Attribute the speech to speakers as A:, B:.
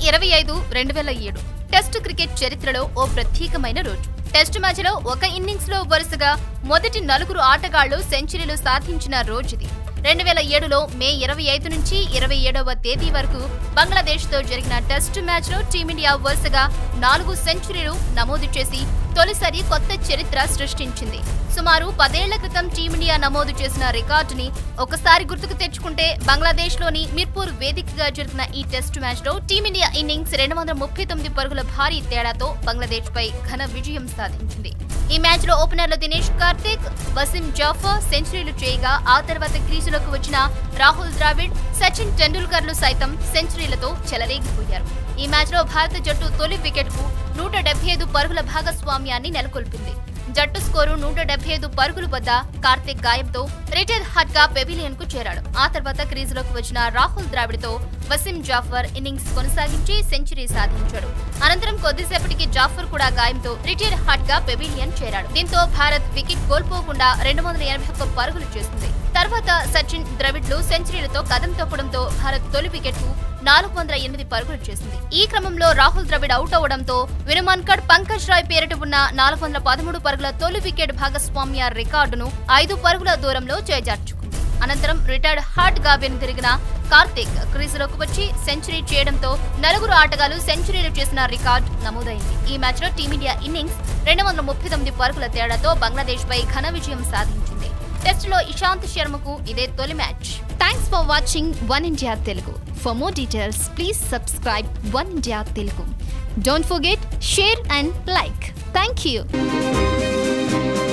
A: ఇరవై ఐదు రెండు వేల ఏడు టెస్ట్ క్రికెట్ చరిత్రలో ఓ ప్రత్యేకమైన రోజు టెస్ట్ మ్యాచ్లో ఒక ఇన్నింగ్స్ లో వరుసగా మొదటి నలుగురు ఆటగాళ్లు సెంచరీలు సాధించిన రోజుది రెండు వేల ఏడులో మే ఇరవై ఐదు నుంచి ఇరవై ఏడవ తేదీ వరకు బంగ్లాదేశ్ తో జరిగిన టెస్ట్ మ్యాచ్ లో టీమిండియా వరుసగా నాలుగు సెంచరీలు నమోదు చేసి తొలిసారి కొత్త చరిత్ర సృష్టించింది సుమారు పదేళ్ల క్రితం టీమిండియా నమోదు చేసిన రికార్డుని ఒకసారి గుర్తుకు తెచ్చుకుంటే బంగ్లాదేశ్ లోని మిర్పూర్ వేదికగా జరిగిన ఈ టెస్ట్ మ్యాచ్ లో టీమిండియా ఇన్నింగ్స్ రెండు వందల ముప్పై తొమ్మిది పరుగుల భారీ తేడాతో బంగ్లాదేశ్ పై ఘన విజయం సాధించింది ఈ మ్యాచ్ లో ఓపెనర్లు దినేష్ కార్తిక్ వసీం జాఫర్ సెంచరీలు చేయగా ఆ తర్వాత క్రీజులోకి వచ్చిన రాహుల్ ద్రావిడ్ సచిన్ టెండూల్కర్లు సైతం సెంచరీలతో చెలరేగిపోయారు ఈ మ్యాచ్ లో భారత జట్టు తొలి వికెట్ కు నూట డెబ్బై ఐదు పరుగుల భాగస్వామ్యాన్ని నెలకొల్పింది జట్టు స్కోరు నూట డెబ్బై ఐదు పరుగుల వద్ద కార్తిక్ గాయంతో రిటైర్ హట్ గా పెవిలియన్ కు చేరాడు ఆ తర్వాత క్రీజులోకి వచ్చిన రాహుల్ ద్రావిడ్తో వసీం జాఫర్ ఇన్నింగ్స్ కొనసాగించి సెంచరీ సాధించాడు అనంతరం కొద్దిసేపటికి జాఫర్ కూడా గాయంతో రిటైర్ హట్ గా పెవిలియన్ చేరాడు దీంతో భారత్ వికెట్ కోల్పోకుండా రెండు వందల ఎనభై ఒక్క పరుగులు చేసింది తర్వాత సచిన్ ద్రవిడ్లు సెంచరీలతో కదం తొక్కడంతో భారత్ తొలి వికెట్ కు నాలుగు వందల ఎనిమిది పరుగులు చేసింది ఈ క్రమంలో రాహుల్ ద్రవిడ్ అవుట్ అవడంతో వినుమన్కడ్ పంకజ్ రాయ్ పేరిట ఉన్న నాలుగు వందల పదమూడు పరుగుల తొలి వికెట్ భాగస్వామ్య రికార్డును ఐదు పరుగుల దూరంలో చేజార్చుకుంది అనంతరం రిటైర్డ్ హార్ట్ గా వెనుతిరిగిన కార్తిక్ క్రీజులోకి వచ్చి సెంచరీ చేయడంతో నలుగురు ఆటగాళ్లు సెంచరీలు చేసిన రికార్డ్ నమోదైంది ఈ మ్యాచ్ లో టీమిండియా ఇన్నింగ్స్ రెండు వందల ముప్పై తొమ్మిది పరుగుల తేడాతో బంగ్లాదేశ్ పై ఘన విజయం సాధించింది టెస్ట్ లో ఇషాంత్ శర్మకు ఇదే తొలి match thanks for watching one India Telugu for more details please subscribe one India Telugu don't forget share and like thank you